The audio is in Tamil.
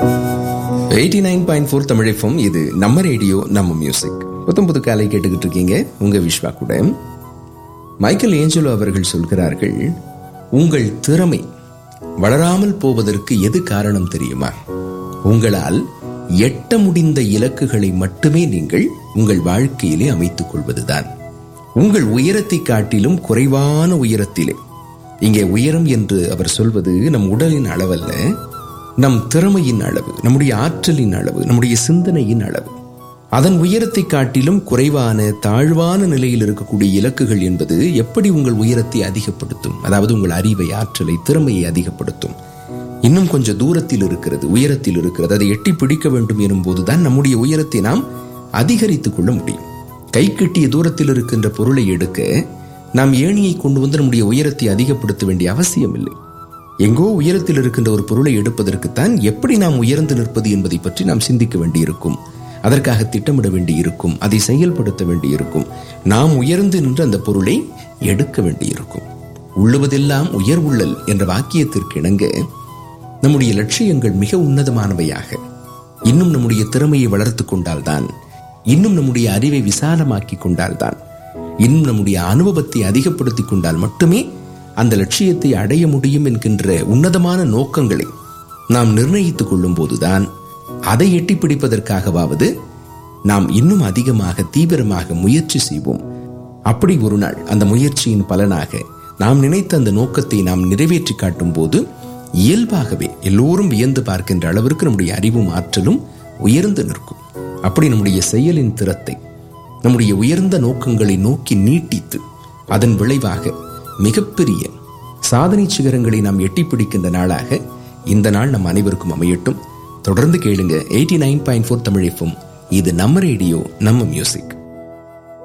எயிட்டி நைன் பாயிண்ட் ஃபோர் தமிழகம் இது நம்ம ரேடியோ நம்ம மியூசிக் புத்தம் புது காலை கேட்டுக்கிட்டு இருக்கீங்க உங்க விஸ்வா கூட மைக்கேல் ஏஞ்சலோ அவர்கள் சொல்கிறார்கள் உங்கள் திறமை வளராமல் போவதற்கு எது காரணம் தெரியுமா உங்களால் எட்ட முடிந்த இலக்குகளை மட்டுமே நீங்கள் உங்கள் வாழ்க்கையிலே அமைத்துக் கொள்வதுதான் உங்கள் உயரத்தை காட்டிலும் குறைவான உயரத்திலே இங்கே உயரம் என்று அவர் சொல்வது நம் உடலின் அளவல்ல நம் திறமையின் அளவு நம்முடைய ஆற்றலின் அளவு நம்முடைய சிந்தனையின் அளவு அதன் உயரத்தை காட்டிலும் குறைவான தாழ்வான நிலையில் இருக்கக்கூடிய இலக்குகள் என்பது எப்படி உங்கள் உயரத்தை அதிகப்படுத்தும் அதாவது உங்கள் அறிவை ஆற்றலை திறமையை அதிகப்படுத்தும் இன்னும் கொஞ்சம் தூரத்தில் இருக்கிறது உயரத்தில் இருக்கிறது அதை எட்டி பிடிக்க வேண்டும் எனும் போதுதான் நம்முடைய உயரத்தை நாம் அதிகரித்துக் கொள்ள முடியும் கை கட்டிய தூரத்தில் இருக்கின்ற பொருளை எடுக்க நாம் ஏணியை கொண்டு வந்து நம்முடைய உயரத்தை அதிகப்படுத்த வேண்டிய அவசியம் இல்லை எங்கோ உயரத்தில் இருக்கின்ற ஒரு பொருளை எடுப்பதற்குத்தான் எப்படி நாம் உயர்ந்து நிற்பது என்பதை பற்றி நாம் சிந்திக்க வேண்டியிருக்கும் அதற்காக திட்டமிட வேண்டியிருக்கும் அதை செயல்படுத்த வேண்டியிருக்கும் நாம் உயர்ந்து நின்று அந்த பொருளை எடுக்க வேண்டியிருக்கும் உள்ளுவதெல்லாம் உயர் உள்ளல் என்ற வாக்கியத்திற்கு இணங்க நம்முடைய லட்சியங்கள் மிக உன்னதமானவையாக இன்னும் நம்முடைய திறமையை வளர்த்து கொண்டால்தான் இன்னும் நம்முடைய அறிவை விசாலமாக்கி கொண்டால்தான் இன்னும் நம்முடைய அனுபவத்தை அதிகப்படுத்திக் கொண்டால் மட்டுமே அந்த லட்சியத்தை அடைய முடியும் என்கின்ற உன்னதமான நோக்கங்களை நாம் நிர்ணயித்துக் கொள்ளும் போதுதான் அதை எட்டி பிடிப்பதற்காகவாவது நாம் இன்னும் அதிகமாக தீவிரமாக முயற்சி செய்வோம் அப்படி ஒரு நாள் அந்த முயற்சியின் பலனாக நாம் நினைத்த அந்த நோக்கத்தை நாம் நிறைவேற்றி காட்டும் போது இயல்பாகவே எல்லோரும் வியந்து பார்க்கின்ற அளவிற்கு நம்முடைய அறிவும் ஆற்றலும் உயர்ந்து நிற்கும் அப்படி நம்முடைய செயலின் திறத்தை நம்முடைய உயர்ந்த நோக்கங்களை நோக்கி நீட்டித்து அதன் விளைவாக மிகப்பெரிய சாதனை சிகரங்களை நாம் எட்டி பிடிக்கின்ற நாளாக இந்த நாள் நம் அனைவருக்கும் அமையட்டும் தொடர்ந்து கேளுங்க eighty nine point four Tamil FM இது நம்ம ரேடியோ நம்ம மியூசிக்